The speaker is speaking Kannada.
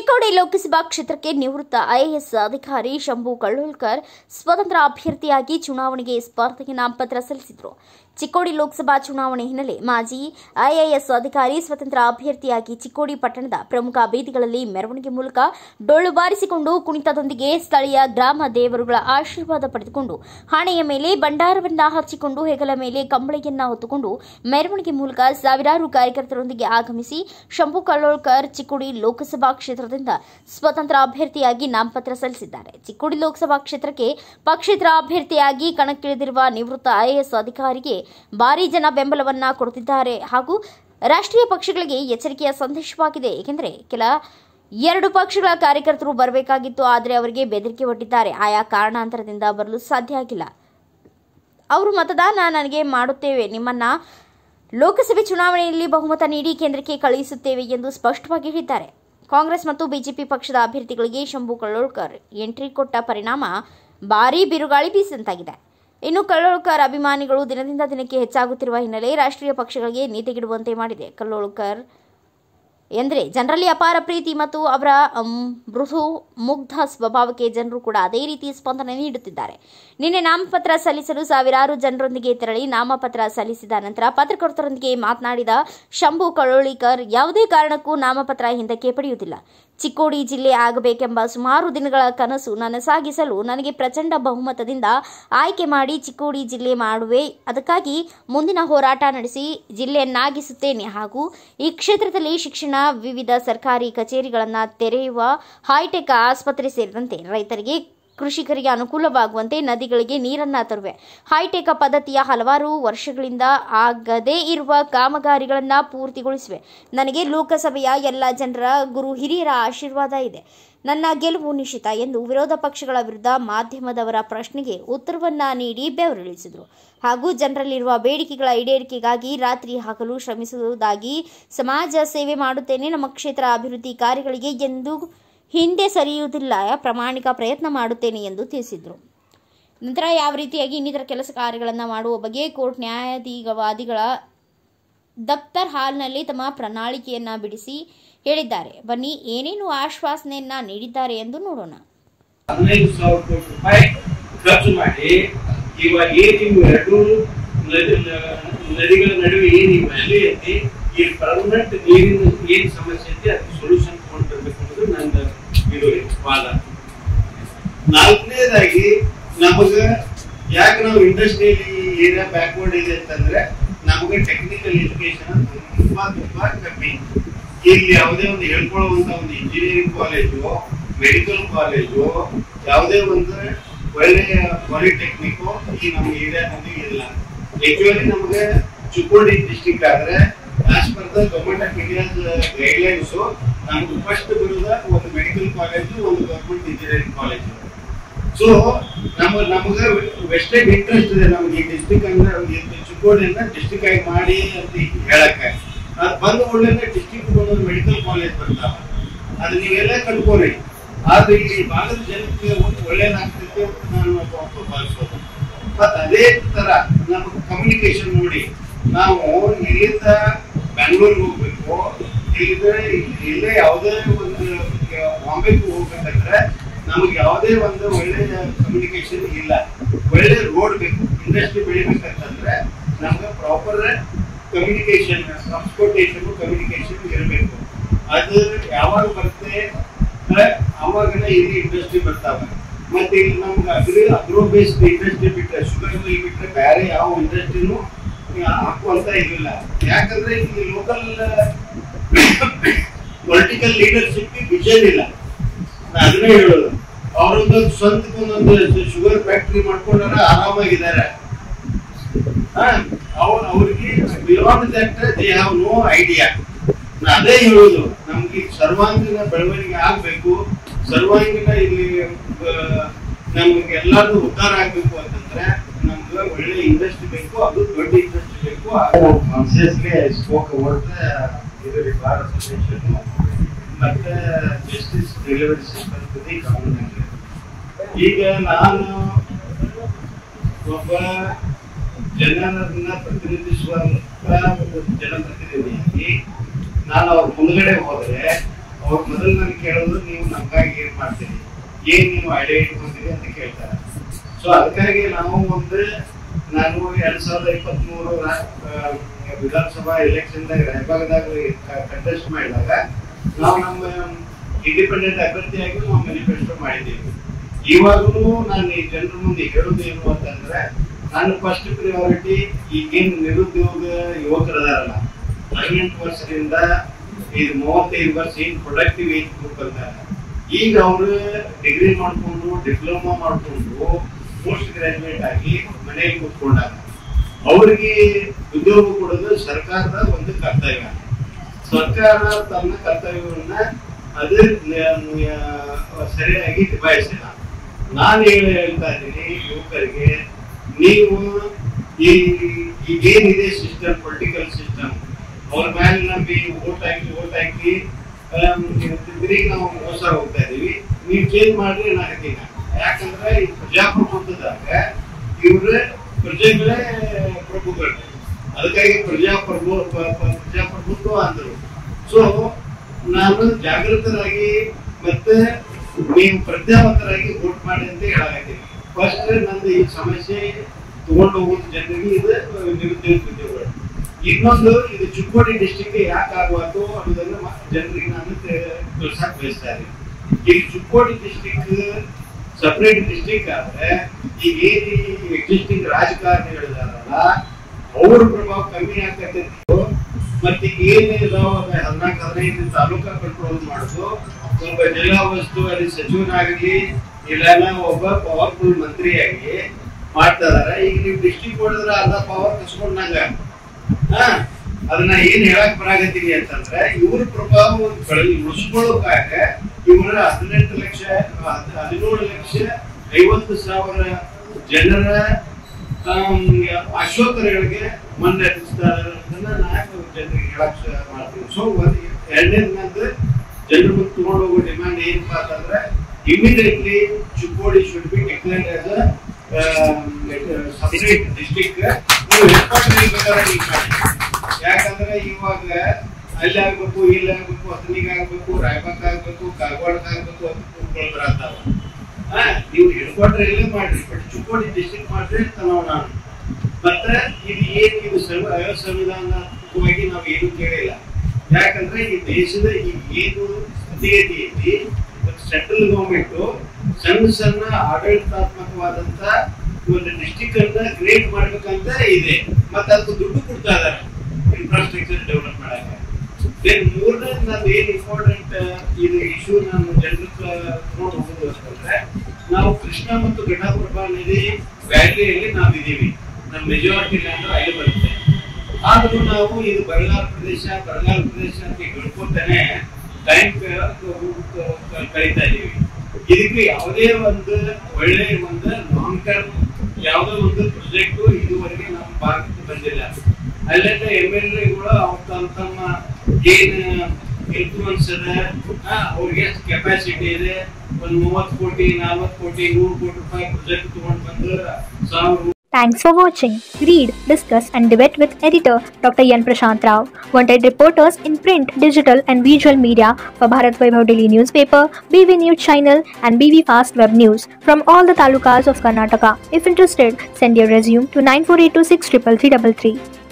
ಚಿಕ್ಕೋಡಿ ಲೋಕಸಭಾ ಕ್ಷೇತ್ರಕ್ಕೆ ನಿವೃತ್ತ ಐಎಎಸ್ ಅಧಿಕಾರಿ ಶಂಭು ಕಳ್ಳೋಲ್ಕರ್ ಸ್ವತಂತ್ರ ಅಭ್ಯರ್ಥಿಯಾಗಿ ಚುನಾವಣೆಗೆ ಸ್ಪರ್ಧೆಗೆ ನಾಮಪತ್ರ ಸಲ್ಲಿಸಿದರು ಚಿಕ್ಕೋಡಿ ಲೋಕಸಭಾ ಚುನಾವಣೆ ಹಿನ್ನೆಲೆ ಮಾಜಿ ಐಎಎಸ್ ಅಧಿಕಾರಿ ಸ್ವತಂತ್ರ ಅಭ್ಯರ್ಥಿಯಾಗಿ ಚಿಕ್ಕೋಡಿ ಪಟ್ಟಣದ ಪ್ರಮುಖ ಬೀದಿಗಳಲ್ಲಿ ಮೆರವಣಿಗೆ ಮೂಲಕ ಡೊಳ್ಳು ಬಾರಿಸಿಕೊಂಡು ಕುಣಿತದೊಂದಿಗೆ ಸ್ಥಳೀಯ ಗ್ರಾಮ ದೇವರುಗಳ ಆಶೀರ್ವಾದ ಪಡೆದುಕೊಂಡು ಹಣೆಯ ಮೇಲೆ ಭಂಡಾರವನ್ನ ಹಚ್ಚಿಕೊಂಡು ಹೆಗಲ ಮೇಲೆ ಕಂಬಳಿಯನ್ನ ಹೊತ್ತುಕೊಂಡು ಮೆರವಣಿಗೆ ಮೂಲಕ ಸಾವಿರಾರು ಕಾರ್ಯಕರ್ತರೊಂದಿಗೆ ಆಗಮಿಸಿ ಶಂಭು ಕಳ್ಳೋಳ್ಕರ್ ಚಿಕ್ಕೋಡಿ ಲೋಕಸಭಾ ಕ್ಷೇತ್ರದಿಂದ ಸ್ವತಂತ್ರ ಅಭ್ಯರ್ಥಿಯಾಗಿ ನಾಮಪತ್ರ ಸಲ್ಲಿಸಿದ್ದಾರೆ ಚಿಕ್ಕೋಡಿ ಲೋಕಸಭಾ ಕ್ಷೇತ್ರಕ್ಕೆ ಪಕ್ಷೇತರ ಅಭ್ಯರ್ಥಿಯಾಗಿ ಕಣಕ್ಕಿಳಿದಿರುವ ನಿವೃತ್ತ ಐಎಎಸ್ ಅಧಿಕಾರಿಗೆ ಭಾರಿ ಜನ ಬೆಂಬಲವನ್ನ ಕೊಡುತ್ತಿದ್ದಾರೆ ಹಾಗೂ ರಾಷ್ಟ್ರೀಯ ಪಕ್ಷಗಳಿಗೆ ಎಚ್ಚರಿಕೆಯ ಸಂದೇಶವಾಗಿದೆ ಏಕೆಂದರೆ ಕೆಲ ಎರಡು ಪಕ್ಷಗಳ ಕಾರ್ಯಕರ್ತರು ಬರಬೇಕಾಗಿತ್ತು ಆದರೆ ಅವರಿಗೆ ಬೆದರಿಕೆ ಒಡ್ಡಿದ್ದಾರೆ ಆಯಾ ಕಾರಣಾಂತರದಿಂದ ಬರಲು ಸಾಧ್ಯ ಆಗಿಲ್ಲ ಅವರು ಮತದಾನ ನನಗೆ ಮಾಡುತ್ತೇವೆ ನಿಮ್ಮನ್ನ ಲೋಕಸಭೆ ಚುನಾವಣೆಯಲ್ಲಿ ಬಹುಮತ ನೀಡಿ ಕೇಂದ್ರಕ್ಕೆ ಕಳುಹಿಸುತ್ತೇವೆ ಎಂದು ಸ್ಪಷ್ಟವಾಗಿ ಹೇಳಿದ್ದಾರೆ ಕಾಂಗ್ರೆಸ್ ಮತ್ತು ಬಿಜೆಪಿ ಪಕ್ಷದ ಅಭ್ಯರ್ಥಿಗಳಿಗೆ ಶಂಭು ಕಳ್ಳೋಳ್ಕರ್ ಎಂಟ್ರಿ ಕೊಟ್ಟ ಪರಿಣಾಮ ಭಾರೀ ಬಿರುಗಾಳಿ ಬೀಸಿದಂತಾಗಿದೆ ಇನ್ನು ಕಳ್ಳೋಳ್ಕರ್ ಅಭಿಮಾನಿಗಳು ದಿನದಿಂದ ದಿನಕ್ಕೆ ಹೆಚ್ಚಾಗುತ್ತಿರುವ ಹಿನ್ನೆಲೆ ರಾಷ್ಟ್ರೀಯ ಪಕ್ಷಗಳಿಗೆ ನೀತಿಗಿಡುವಂತೆ ಮಾಡಿದೆ ಕಳ್ಳೋಳ್ಕರ್ ಎಂದರೆ ಜನರಲ್ಲಿ ಅಪಾರ ಪ್ರೀತಿ ಮತ್ತು ಅವರ ಅಮ್, ಮೃದು ಮುಗ್ಧ ಸ್ವಭಾವಕ್ಕೆ ಜನರು ಕೂಡ ಅದೇ ರೀತಿ ಸ್ಪಂದನೆ ನೀಡುತ್ತಿದ್ದಾರೆ ನಿನ್ನೆ ನಾಮಪತ್ರ ಸಲ್ಲಿಸಲು ಸಾವಿರಾರು ಜನರೊಂದಿಗೆ ತೆರಳಿ ನಾಮಪತ್ರ ಸಲ್ಲಿಸಿದ ನಂತರ ಪತ್ರಕರ್ತರೊಂದಿಗೆ ಮಾತನಾಡಿದ ಶಂಭು ಕಳೋಳಿಕರ್ ಯಾವುದೇ ಕಾರಣಕ್ಕೂ ನಾಮಪತ್ರ ಹಿಂದಕ್ಕೆ ಪಡೆಯುವುದಿಲ್ಲ ಚಿಕ್ಕೋಡಿ ಜಿಲ್ಲೆ ಆಗಬೇಕೆಂಬ ಸುಮಾರು ದಿನಗಳ ಕನಸು ನನಸಾಗಿಸಲು ನನಗೆ ಪ್ರಚಂಡ ಬಹುಮತದಿಂದ ಆಯ್ಕೆ ಮಾಡಿ ಚಿಕ್ಕೋಡಿ ಜಿಲ್ಲೆ ಮಾಡುವೆ ಅದಕ್ಕಾಗಿ ಮುಂದಿನ ಹೋರಾಟ ನಡೆಸಿ ಜಿಲ್ಲೆಯನ್ನಾಗಿಸುತ್ತೇನೆ ಹಾಗೂ ಈ ಕ್ಷೇತ್ರದಲ್ಲಿ ಶಿಕ್ಷಣ ವಿವಿಧ ಸರ್ಕಾರಿ ಕಚೇರಿಗಳನ್ನು ತೆರೆಯುವ ಹೈಟೆಕ್ ಆಸ್ಪತ್ರೆ ಸೇರಿದಂತೆ ರೈತರಿಗೆ ಕೃಷಿಕರಿಗೆ ಅನುಕೂಲವಾಗುವಂತೆ ನದಿಗಳಿಗೆ ನೀರನ್ನ ತರುವೆ ಹೈಟೆಕ್ ಪದ್ಧತಿಯ ಹಲವಾರು ವರ್ಷಗಳಿಂದ ಆಗದೇ ಇರುವ ಕಾಮಗಾರಿಗಳನ್ನ ಪೂರ್ತಿಗೊಳಿಸಿವೆ ನನಗೆ ಲೋಕಸಭೆಯ ಎಲ್ಲ ಜನರ ಗುರು ಹಿರಿಯರ ಆಶೀರ್ವಾದ ಇದೆ ನನ್ನ ಗೆಲುವು ನಿಶ್ಚಿತ ಎಂದು ವಿರೋಧ ಪಕ್ಷಗಳ ವಿರುದ್ಧ ಮಾಧ್ಯಮದವರ ಪ್ರಶ್ನೆಗೆ ಉತ್ತರವನ್ನ ನೀಡಿ ಬೆವರಿಳಿಸಿದರು ಹಾಗೂ ಜನರಲ್ಲಿರುವ ಬೇಡಿಕೆಗಳ ಈಡೇರಿಕೆಗಾಗಿ ರಾತ್ರಿ ಹಗಲು ಶ್ರಮಿಸುವುದಾಗಿ ಸಮಾಜ ಸೇವೆ ಮಾಡುತ್ತೇನೆ ನಮ್ಮ ಕ್ಷೇತ್ರ ಅಭಿವೃದ್ಧಿ ಕಾರ್ಯಗಳಿಗೆ ಎಂದು ಹಿಂದೆ ಸರಿಯುವುದಿಲ್ಲ ಪ್ರಾಮಾಣಿಕ ಪ್ರಯತ್ನ ಮಾಡುತ್ತೇನೆ ಎಂದು ತಿಳಿಸಿದರು ನಂತರ ಯಾವ ರೀತಿಯಾಗಿ ಇನ್ನಿತರ ಕೆಲಸ ಕಾರ್ಯಗಳನ್ನು ಮಾಡುವ ಬಗ್ಗೆ ಕೋರ್ಟ್ ನ್ಯಾಯಾಧೀಶವಾದಿಗಳ ದಫ್ತರ್ ಹಾಲ್ನಲ್ಲಿ ತಮ್ಮ ಪ್ರಣಾಳಿಕೆಯನ್ನ ಬಿಡಿಸಿ ಹೇಳಿದ್ದಾರೆ ಬನ್ನಿ ಏನೇನು ಆಶ್ವಾಸನೆಯನ್ನ ನೀಡಿದ್ದಾರೆ ಎಂದು ನೋಡೋಣ ಹದಿನೈದು ಸಾವಿರ ಕೋಟಿ ರೂಪಾಯಿ ಖರ್ಚು ಮಾಡಿ ಇವಾಗ ಏನ್ ನೀವು ಎರಡು ನದಿ ನದಿಗಳ ನಡುವೆ ಏನ್ ನೀವು ವ್ಯಾಲಿ ಐತಿ ಈ ಪರ್ಮನೆಂಟ್ ನೀರಿನ ಏನ್ ಸಮಸ್ಯೆ ಐತಿ ಅದಕ್ಕೆ ಸೊಲ್ಯೂಷನ್ ತಗೊಂಡಿರ್ಬೇಕು ಅನ್ನೋದು ನನ್ನ ಇದು ವಾದ ನಾಲ್ಕನೇದಾಗಿ ನಮಗ ಯಾಕೆ ನಾವು ಇಂಡಸ್ಟ್ರಿಯಲ್ ಏರಿಯಾ ಬ್ಯಾಕ್ವರ್ಡ್ ಇದೆ ಅಂತಂದ್ರೆ ನಮಗೆ ಟೆಕ್ನಿಕಲ್ ಎಜುಕೇಶನ್ ತುಂಬಾ ತುಂಬಾ ಕಮ್ಮಿ ಇಲ್ಲಿ ಯಾವುದೇ ಒಂದು ಹೇಳ್ಕೊಳ್ಳುವಂತ ಒಂದು ಇಂಜಿನಿಯರಿಂಗ್ ಕಾಲೇಜು ಮೆಡಿಕಲ್ ಕಾಲೇಜು ಯಾವುದೇ ಒಂದು ಒಳ್ಳೆಯ ಪಾಲಿಟೆಕ್ನಿಕ್ ಈ ನಮ್ಮ ಏರಿಯಾದಲ್ಲಿ ಇಲ್ಲ ಆಕ್ಚುಲಿ ನಮಗೆ ಚಿಕ್ಕೋಡಿ ಡಿಸ್ಟಿಕ್ ಆದ್ರೆ as per the government of India's guidelines ನಮ್ಗೆ ಫಸ್ಟ್ ಬರೋದ ಒಂದು ಮೆಡಿಕಲ್ ಕಾಲೇಜು ಒಂದು ಗವರ್ಮೆಂಟ್ ಇಂಜಿನಿಯರಿಂಗ್ ಕಾಲೇಜು ಸೊ ನಮ್ಮ ನಮಗ ವೆಸ್ಟರ್ನ್ ಇಂಟ್ರೆಸ್ಟ್ ಇದೆ ನಮ್ಗೆ ಈ ಡಿಸ್ಟಿಕ್ ಅಂದ್ರೆ ಈ ಚಿಕ್ಕೋಡಿಯನ್ನ ಡಿಸ್ಟಿಕ್ ಆಗಿ ಮಾಡಿ ಅಂತ ಹೇಳಕ್ಕೆ ಅದು ಬಂದ ಒಳ್ಳೆ ಡಿಸ್ಟಿಕ್ ಒಂದೊಂದು ಮೆಡಿಕಲ್ ಕಾಲೇಜ್ ಬರ್ತಾವ ಅದು ನೀವೆಲ್ಲ ಕಟ್ಕೋರಿ ಆದ್ರೆ ಇಲ್ಲಿ ಭಾಗದ ಜನಕ್ಕೆ ಒಂದು ಒಳ್ಳೇದಾಗ್ತೈತೆ ಅಂತ ನಾನು ಒಬ್ಬ ಭಾವಿಸೋದು ಮತ್ತ ಅದೇ ತರ ನಮಗೆ ಕಮ್ಯುನಿಕೇಶನ್ ನೋಡಿ ನಾವು ಇಲ್ಲಿಂದ ಬೆಂಗಳೂರಿಗೆ ಹೋಗ್ಬೇಕು ಇಲ್ಲಿಂದ ಇಲ್ಲೇ ಯಾವುದೇ ಒಂದು ಬಾಂಬೆಗೆ ಹೋಗ್ಬೇಕಂದ್ರೆ ನಮಗೆ ಯಾವುದೇ ಒಂದು ಒಳ್ಳೆ ಕಮ್ಯುನಿಕೇಶನ್ ಇಲ್ಲ ಒಳ್ಳೆ ರೋಡ್ ಬೇಕು ಇಂಡಸ್ಟ್ರಿ ಬೆಳಿಬೇಕಂತಂದ್ರೆ ನಮ್ಗೆ ಪ್ರಾಪರ್ ಕಮ್ಯುನಿಕೇಶನ್ ಟ್ರಾನ್ಸ್ಪೋರ್ಟೇಷನ್ ಕಮ್ಯುನಿಕೇಶನ್ ಇರಬೇಕು ಅದು ಯಾವಾಗ ಬರುತ್ತೆ ಅಂದ್ರೆ ಅವಾಗನೇ ಇಲ್ಲಿ ಇಂಡಸ್ಟ್ರಿ ಬರ್ತಾವೆ ಮತ್ತೆ ಇಲ್ಲಿ ನಮ್ಗೆ ಅಗ್ರಿ ಅಗ್ರೋ ಬೇಸ್ಡ್ ಇಂಡಸ್ಟ್ರಿ ಬಿಟ್ರೆ ಶುಗರ್ ಮಿಲ್ ಬಿಟ್ರೆ ಬೇರೆ ಯಾವ ಇಂಡಸ್ಟ್ರಿನೂ ಹಾಕುವಂತ ಇರಲಿಲ್ಲ ಯಾಕಂದ್ರೆ ಇಲ್ಲಿ ಲೋಕಲ್ ಪೊಲಿಟಿಕಲ್ ಲೀಡರ್ಶಿಪ್ ವಿಷನ್ ಇಲ್ಲ ನಾನ್ ಅದನ್ನೇ ಹೇಳೋದು ಅವರೊಂದು ಸ್ವಂತ ಒಂದೊಂದು ಶುಗರ್ ಫ್ಯಾಕ್ಟ್ರಿ ಮಾಡ್ಕೊಂಡಾರ ಆರಾಮಾಗಿದ್ದಾರೆ ಅವ್ರ ಅವ್ರಿಗೆ beyond that they have no idea ನಾ ಅದೇ ಹೇಳೋದು ನಮ್ಗೆ ಈ ಸರ್ವಾಂಗೀಣ ಬೆಳವಣಿಗೆ ಆಗ್ಬೇಕು ಸರ್ವಾಂಗೀಣ ಇಲ್ಲಿ ಆ, ನಮ್ಗೆ ಎಲ್ಲಾರ್ದು ಉದ್ಧಾರ ಆಗ್ಬೇಕು ಅಂತಂದ್ರೆ ನಮ್ಗೆ ಒಳ್ಳೆ ಇಂಡಸ್ಟ್ರಿ ಬೇಕು ಅದು ದೊಡ್ಡ ಇಂಡಸ್ಟ್ರಿ ಬೇಕು ಕಾನ್ಸಿಯಸ್ಲಿ ಐ ಸ್ಪೋಕ್ ಅಬೌಟ್ ಇದು ಬಾರ್ ಅಸೋಸಿಯೇಷನ್ ಮತ್ತೆ ಜಸ್ಟಿಸ್ ಡೆಲಿವರಿ ಸಿಸ್ಟಮ್ ಬಗ್ಗೆ ಕಾನೂನು ಈಗ ನಾನು ಒಬ್ಬ ಜನರನ್ನ ಪ್ರತಿನಿಧಿಸುವಂತ ಒಂದು ಜನಪ್ರತಿನಿಧಿಯಾಗಿ ನಾನು ಅವ್ರ ಮುಂದ್ಗಡೆ ಹೋದ್ರೆ ಅವ್ರು ಮೊದಲು ನನಗೆ ಕೇಳೋದು ನೀವು ನಮ್ಗಾಗಿ ಏನ್ ಮಾಡ್ತೀರಿ ಏನ್ ನೀವು ಐಡಿಯಾ ಇಟ್ಕೊಂಡಿರಿ ಅಂತ ಕೇಳ್ತಾರೆ ಸೊ ಅದಕ್ಕಾಗಿ ನಾವು ಒಂದು ನಾನು ಎರಡ್ ಸಾವಿರದ ಇಪ್ಪತ್ತ್ ಮೂರು ವಿಧಾನಸಭಾ ಎಲೆಕ್ಷನ್ದಾಗ ರಾಯಬಾಗದಾಗ ಕಂಟೆಸ್ಟ್ ಮಾಡಿದಾಗ ನಾವು ನಮ್ಮ ಇಂಡಿಪೆಂಡೆಂಟ್ ಅಭ್ಯರ್ಥಿಯಾಗಿ ನಾವು ಮ್ಯಾನಿಫೆಸ್ಟೋ ಮಾಡಿದ್ದೀವಿ ಇವಾಗಲೂ ನಾನು ಈ ಜನರ ಮುಂದೆ ಹೇಳೋದು ಏನು ಅಂತಂದ್ರೆ ನಾನು ಫಸ್ಟ್ ಪ್ರಿಯಾರಿಟಿ ಈಗೇನು ನಿರುದ್ಯೋಗ ಯುವಕರದಾರಲ್ಲ ಹದಿನೆಂಟು ವರ್ಷದಿಂದ ಇದು ಮೂವತ್ತೈದು ವರ್ಷ ಏನ್ ಪ್ರೊಡಕ್ಟಿವ್ ಏಜ್ ಗ್ರೂಪ್ ಅಂತಾರೆ ಈಗ ಅವರು ಡಿಗ್ರಿ ಮಾಡ್ಕೊಂಡು ಡಿಪ್ಲೊಮಾ ಮಾಡ್ಕೊಂಡು ಪೋಸ್ಟ್ ಗ್ರಾಜುಯೇಟ್ ಆಗಿ ಮನೆಯಲ್ಲಿ ಕೂತ್ಕೊಂಡಾಗ ಅವರಿಗೆ ಉದ್ಯೋಗ ಕೊಡೋದು ಸರ್ಕಾರದ ಒಂದು ಕರ್ತವ್ಯ ಸರ್ಕಾರ ತನ್ನ ಕರ್ತವ್ಯವನ್ನ ಅದು ನ- ಸರಿಯಾಗಿ ನಿಭಾಯಿಸಿಲ್ಲ ನಾನು ಹೇಳಿ ಹೇಳ್ತಾ ಇದ್ದೀನಿ ಯುವಕರಿಗೆ ನೀವು ಈ ಈಗೇನಿದೆ ಸಿಸ್ಟಮ್ ಪೊಲಿಟಿಕಲ್ ಸಿಸ್ಟಮ್ ಅವ್ರ ಮೇಲೆ ನಂಬಿ ಓಟ್ ಹಾಕಿ ಓಟ್ ಹಾಕಿ ತಿರುಗಿ ನಾವು ಮೋಸ ಹೋಗ್ತಾ ಇದೀವಿ ನೀವು ಚೇಂಜ್ ಮಾಡ್ರಿ ಏನಾಗತ್ತೀಗ ಯಾಕಂದ್ರೆ ಈ ಪ್ರಜಾಪ್ರಭುತ್ವದಾಗ ಇವ್ರ ಪ್ರಜೆಗಳೇ ಪ್ರಭುಗಳು ಅದಕ್ಕಾಗಿ ಪ್ರಜಾಪ್ರಭು ಪ- ಪ- ಪ್ರಜಾಪ್ರಭುತ್ವ ಅಂದ್ರು ಸೊ ನಾನು ಜಾಗೃತರಾಗಿ ಮತ್ತೆ ನೀವು ಪ್ರಜ್ಞಾವಂತರಾಗಿ ವೋಟ್ ಮಾಡಿ ಅಂತ ಹೇಳಾಕತ್ತೀನಿ ಫಸ್ಟ್ ನಂದು ಈ ಸಮಸ್ಯೆ ತಗೊಂಡು ಹೋಗೋದು ಜನರಿಗೆ ಇದು ನಿರುದ್ಯೋಗ ಉದ್ಯೋಗಗಳು ಇನ್ನೊಂದು ಇದು ಚಿಕ್ಕೋಡಿ ಡಿಸ್ಟಿಕ್ ಯಾಕೆ ಆಗಬಾರ್ದು ಅನ್ನೋದನ್ನ ಮ- ಜನರಿಗೆ ನಾನು ತಿಳ್ಸಕ್ ಬಯಸ್ತಾ ಇದ್ದೀನಿ ಈಗ ಚಿಕ್ಕೋಡಿ ಡಿಸ್ಟಿಕ್ ಸಪರೇಟ್ ಡಿಸ್ಟಿಕ್ ಆದ್ರೆ ಈಗ ಏನ್ ಎಕ್ಸಿಸ್ಟಿಂಗ್ ರಾಜಕಾರಣಿಗಳಿದಾರಲ್ಲ ಅವ್ರ ಪ್ರಭಾವ ಕಮ್ಮಿ ಆಗ್ತೈತಿತ್ತು ಮತ್ತೆ ಏನ್ ಇದಾವ ಹದಿನಾಲ್ಕು ಹದಿನೈದು ತಾಲೂಕಾ ಕಂಟ್ರೋಲ್ ಮಾಡೋದು ಒಬ್ಬ ಜಿಲ್ಲಾ ಉಸ್ತುವಾರಿ ಸಚಿವನಾಗಲಿ ಇಲ್ಲ ಒಬ್ಬ ಪವರ್ಫುಲ್ ಮಂತ್ರಿಯಾಗಿ ಮಾಡ್ತಾ ಇದಾರೆ ಈಗ ನೀವು ಡಿಸ್ಟಿಕ್ ಹೊಡೆದ್ರೆ ಅರ್ಧ ಪವರ್ ಕಸ್ಕೊಂಡಂಗ ಹಾ ಅದನ್ನ ಏನ್ ಹೇಳಕ್ ಬರಾಗತ್ತೀನಿ ಅಂತಂದ್ರೆ ಇವ್ರ ಪ್ರಭಾವ ಉಳಿಸ್ಕೊಳ್ಳೋಕಾಗ ಇವರ ಹದಿನೆಂಟು ಲಕ್ಷ ಹದ್- ಹದಿನೇಳು ಲಕ್ಷ ಐವತ್ತು ಸಾವಿರ ಜನರ ಆಮ್, ಆಶೋತ್ತರಗಳಿಗೆ ಮನ್ನರಿಸ್ತಾರೆ ಅದನ್ನ ನಾನು ಜನರಿಗೆ ಹೇಳಕ್ ಶ- ಮಾಡ್ತೀನಿ ಸೊ ಒಂದ್ ಎರಡನೇದು ಜನರು ಮುಂದೆ ತಗೊಂಡು ಹೋಗೋ ಡಿಮ್ಯಾಂಡ್ ಏನಪ್ಪಾ ಅಂತಂದ್ರೆ immediately Chikkodi should be declared as separate district ನೀವು ಹೆಡ್ ಕ್ವಾರ್ಟರ್ ಬೇಕಾದ್ರೆ ನೀವು ಮಾಡಿ ಯಾಕಂದ್ರೆ ಇವಾಗ ಅಲ್ಲಿ ಆಗ್ಬೇಕು ಇಲ್ಲಿ ಆಗ್ಬೇಕು ಹತ್ತನಿಗೆ ಆಗ್ಬೇಕು ರಾಯಬಾಗ್ ಆಗ್ಬೇಕು ಕಾಗವಾಡಕ್ ಆಗ್ಬೇಕು ಅಂತ ಕೂತ್ಕೊಂಡು ಬರತ್ತಾವ ಹಾ ನೀವು ಹೆಡ್ ಕ್ವಾರ್ಟರ್ ಇಲ್ಲೇ ಮಾಡ್ರಿ ಬಟ್ ಚಿಕ್ಕೋಡಿ ಡಿಸ್ಟ್ರಿಕ್ಟ್ ಮಾಡ್ರಿ ಅಂತ ನಾವು ನಾನು ಮತ್ತೆ ಇದು ಏನ್ ಇದು ಸಂವ- ಅಸಂವಿಧಾನಾತ್ಮಕವಾಗಿ ನಾವು ಏನು ಕೇಳಿಲ್ಲ ಯಾಕಂದ್ರೆ ಈ ದೇಶದ ಈ ಏನು ಸ್ಥಿತಿಗತಿ ಐತಿ ಸೆಂಟ್ರಲ್ ಗೌರ್ಮೆಂಟ್ ಸಣ್ಣ ಸಣ್ಣ ಆಡಳಿತಾತ್ಮಕವಾದಂತ ಒಂದು ಡಿಸ್ಟಿಕ್ ಅನ್ನ ಕ್ರಿಯೇಟ್ ಮಾಡ್ಬೇಕಂತ ಇದೆ ಮತ್ತೆ ಅದಕ್ಕೆ ದುಡ್ಡು ಕೊಡ್ತಾ ಇದಾರೆ ಇನ್ಫ್ರಾಸ್ಟ್ರಕ್ಚರ್ ಡೆವಲಪ್ ಮಾಡಕ್ಕೆ ದೆನ್ ಮೂರನೇ ನಾನು ಏನ್ ಇಂಪಾರ್ಟೆಂಟ್ ಇದು ಇಶ್ಯೂ ನಾನು ಜನರ ತಗೊಂಡು ಹೋಗೋದು ಅಂತಂದ್ರೆ ನಾವು ಕೃಷ್ಣ ಮತ್ತು ಘಟಪ್ರಭಾ ನದಿ ವ್ಯಾಲಿಯಲ್ಲಿ ನಾವು ಇದೀವಿ ನಮ್ಮ ಮೆಜಾರಿಟಿ ಲ್ಯಾಂಡ್ ಅಲ್ಲಿ ಬರುತ್ತೆ ಆದ್ರೂ ನಾವು ಇದು ಬರಗಾಲ ಪ್ರದೇಶ ಬರಗಾಲ ಪ್ರದೇಶ ಅಂತ ಹೇಳ್ಕೊತಾನೆ ಟೈಮ್ ಕಳೀತಾ ಇದೀವಿ ಇದಕ್ಕೆ ಯಾವುದೇ ಒಂದು ಒಳ್ಳೆ ಒಂದು ಲಾಂಗ್ ಟರ್ಮ್ ಯಾವುದೋ ಒಂದು ಪ್ರಾಜೆಕ್ಟ್ ಇದುವರೆಗೆ ನಮ್ಮ ಭಾರತಕ್ಕೆ ಬಂದಿಲ್ಲ ಅಲ್ಲೆಲ್ಲ ಎಮ್ ಎಲ್ ಎಗಳು ಅವ್ರ ತಮ್ಮ ತಮ್ಮ ಏನ್ ಇನ್ಫ್ಲೂಯೆನ್ಸ್ ಅದ ಆ, ಅವ್ರಿಗೆ ಎಷ್ಟು ಕೆಪಾಸಿಟಿ ಇದೆ ಒಂದ್ ಮೂವತ್ತು ಕೋಟಿ ನಲ್ವತ್ತು ಕೋಟಿ ನೂರು ಕೋಟಿ ರೂಪಾಯಿ ಪ್ರಾಜೆಕ್ಟ್ ತಗೊಂಡ್ ಬಂದು ಸಾವಿರ Thanks for watching. Read, discuss, and debate with editor Dr. Yan Prashant Rao. Wanted reporters in print, digital, and visual media for Bharat Vaibhav Daily newspaper, BV News channel, and BV Fast Web News from all the talukas of Karnataka. If interested, send your resume to 9482633333.